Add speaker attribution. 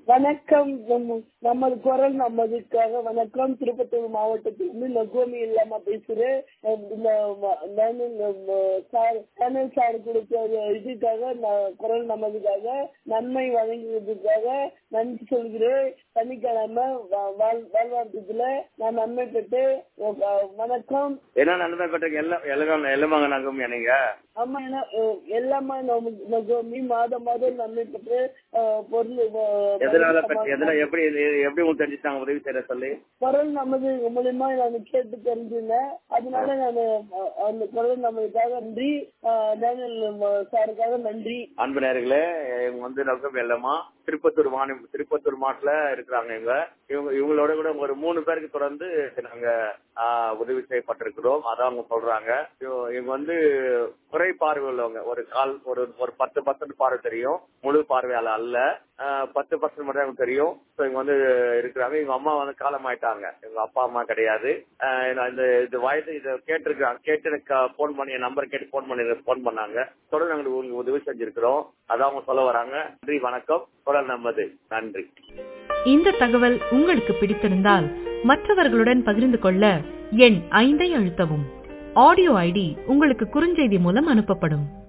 Speaker 1: வணக்கம் நம்ம நமது குரல் நமதுக்காக வணக்கம் திருப்பத்தூர் மாவட்டத்திலிருந்து நகோமி இல்லாம பேசுறேன் அஹ் இந்த ம- நானு நம்ம சார் சேனல் சார் கொடுத்த ஒரு இதுக்காக நான் குரல் நமதுக்காக நன்மை வழங்குவதற்காக நன்றி சொல்கிறேன் சனிக்கிழமை வா- வாழ்- வாழ்வாரத்துல நான் நன்மை பெற்று அஹ் வணக்கம்
Speaker 2: என்ன நன்மை பெற்றீங்க எல்லாம் எல்லாம் எல்லமாங்க நங்கும் நீங்க
Speaker 1: ஆமா ஏன்னா, அஹ் எல்லாமே நமக்கு நகோமி மாதம் மாதம் நன்மை பெற்று அஹ் பொருள் அஹ்
Speaker 2: எதனால பெற்ற எதனால எப்படி இது- எப்படி உங்களுக்கு தெரிஞ்சுட்டாங்க உதவி செய்யற சொல்லி
Speaker 1: குரல் நமது மூலியமா நான் கேட்டு தெரிஞ்சுனேன் அதனால நான் அந்த குரல் நமதுக்காக நன்றி அஹ் டேனியல் ம- சாருக்காக நன்றி
Speaker 2: அன்பு நேர்களே இவங்க வந்து நல்கம் எல்லமா திருப்பத்தூர் மாநிலம் திருப்பத்தூர் மாவட்டத்துல இருக்கிறாங்க இவங்க இவங்க இவங்களோட கூட ஒரு மூணு பேருக்கு தொடர்ந்து நாங்க ஆஹ், உதவி செய்யப்பட்டிருக்கிறோம் அதான் அவங்க சொல்றாங்க இவ- இவங்க வந்து குறை பார்வை உள்ளவங்க ஒரு கால் ஒரு ஒரு பத்து பர்சன்ட் பார்வை தெரியும் முழு பார்வையால அல்ல ஆஹ், பத்து பர்சன்ட் மட்டும் எனக்கு தெரியும் So, இவங்க வந்து இருக்கிறாங்க இவங்க அம்மா வந்து காலமாயிட்டாங்க இவங்க அப்பா அம்மா கிடையாது ஆஹ், நான் இந்த இது வயது இதை கேட்டிருக்காங்க கேட்டு எனக்கு போன் பண்ணி என் நம்பர் கேட்டு போன் பண்ணி போன் பண்ணாங்க தொடர்ந்து நாங்கள் உங்களுக்கு உதவி செஞ்சிருக்கிறோம் அதான் அவங்க சொல்ல வராங்க நன்றி வணக்கம் தொடர் நமது நன்றி
Speaker 3: இந்த தகவல் உங்களுக்கு பிடித்திருந்தால் மற்றவர்களுடன் பகிர்ந்து கொள்ள எண் ஐந்தை அழுத்தவும் ஆடியோ ஐடி உங்களுக்கு குறுஞ்செய்தி மூலம் அனுப்பப்படும்